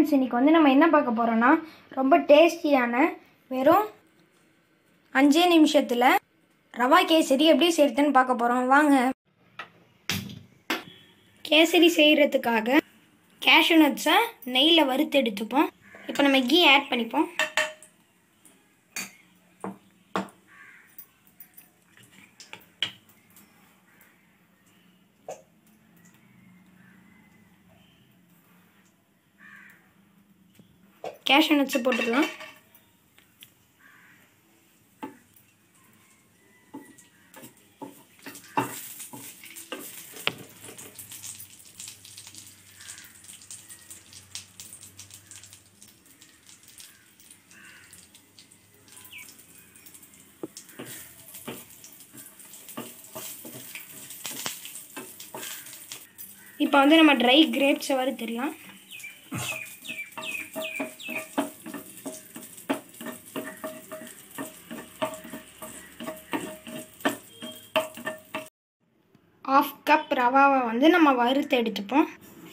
friends இன்றைக்கி வந்து நம்ம என்ன பார்க்க போகிறோன்னா ரொம்ப டேஸ்டியான வெறும் அஞ்சே நிமிஷத்தில் ரவா கேசரி எப்படி செய்கிறதுன்னு பார்க்க போகிறோம் வாங்க கேசரி செய்கிறதுக்காக கேஷ்யூ நட்ஸை நெய்யில் வறுத்து எடுத்துப்போம் இப்போ நம்ம கீ ஆட் பண்ணிப்போம் கேஷ்யூ நட்ஸை போட்டுக்கலாம் இப்போ வந்து நம்ம ட்ரை கிரேப்ஸை வறுத்துடலாம் ஆஃப் கப் ரவாவை வந்து நம்ம வறுத்து எடுத்துப்போம்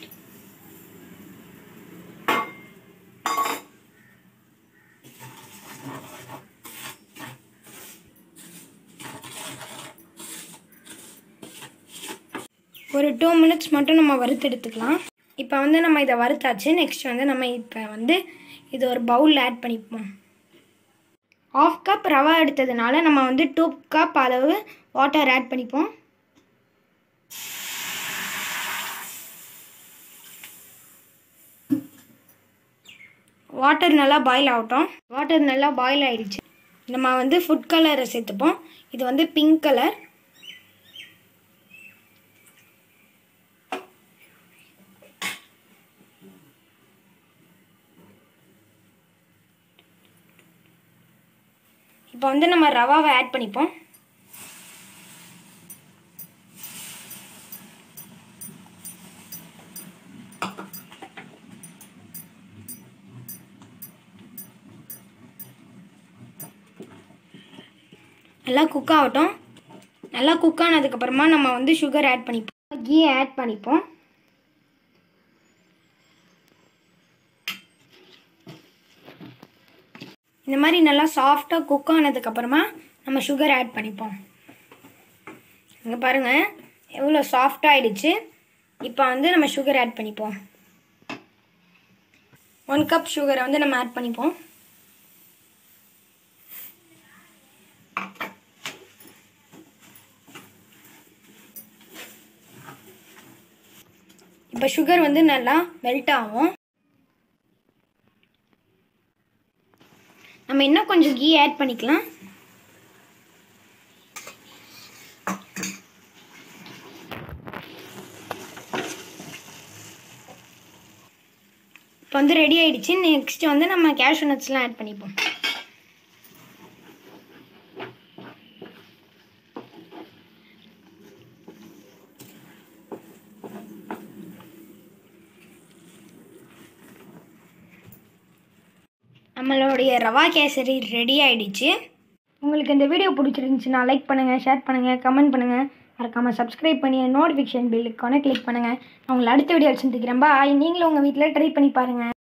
ஒரு டூ மினிட்ஸ் மட்டும் நம்ம வறுத்து எடுத்துக்கலாம் இப்போ வந்து நம்ம இதை வறுத்தாச்சு நெக்ஸ்ட் வந்து நம்ம இப்போ வந்து இது ஒரு பவுலில் ஆட் பண்ணிப்போம் ஆஃப் கப் ரவா எடுத்ததுனால நம்ம வந்து டூ கப் அளவு வாட்டர் ஆட் பண்ணிப்போம் வாட்டர் நல்லா பாயில் ஆகட்டும் வாட்டர் நல்லா பாயில் ஆயிடுச்சு நம்ம வந்து ஃபுட் கலரை சேர்த்துப்போம் இது வந்து பிங்க் கலர் இப்போ வந்து நம்ம ரவாவை ஆட் பண்ணிப்போம் நல்லா குக் ஆகட்டும் நல்லா குக் ஆனதுக்கப்புறமா நம்ம வந்து சுகர் ஆட் பண்ணிப்போம் கீ ஆட் பண்ணிப்போம் இந்த மாதிரி நல்லா சாஃப்டாக குக் ஆனதுக்கப்புறமா நம்ம சுகர் ஆட் பண்ணிப்போம் இங்கே பாருங்கள் எவ்வளோ சாஃப்டாக ஆயிடுச்சு இப்போ வந்து நம்ம சுகர் ஆட் பண்ணிப்போம் ஒன் கப் சுகரை வந்து நம்ம ஆட் பண்ணிப்போம் இப்போ சுகர் வந்து நல்லா மெல்ட் ஆகும் நம்ம இன்னும் கொஞ்சம் கீ ஆட் பண்ணிக்கலாம் இப்போ வந்து ரெடி ஆயிடுச்சு நெக்ஸ்ட் வந்து நம்ம கேஷ்யூ நட்ஸ்லாம் ஆட் பண்ணிப்போம் நம்மளுடைய ரவா கேசரி ரெடி ஆயிடுச்சு உங்களுக்கு இந்த வீடியோ பிடிச்சிருந்துச்சுன்னா லைக் பண்ணுங்கள் ஷேர் பண்ணுங்கள் கமெண்ட் பண்ணுங்கள் மறக்காமல் சப்ஸ்கிரைப் பண்ணி நோட்டிஃபிகேஷன் பில்லுக்கான கிளிக் பண்ணுங்கள் நான் உங்களை அடுத்த வீடியோ சந்திக்கிறேன் பாய் நீங்களும் உங்கள் வீட்டில் ட்ரை பண்ணி பாருங்கள்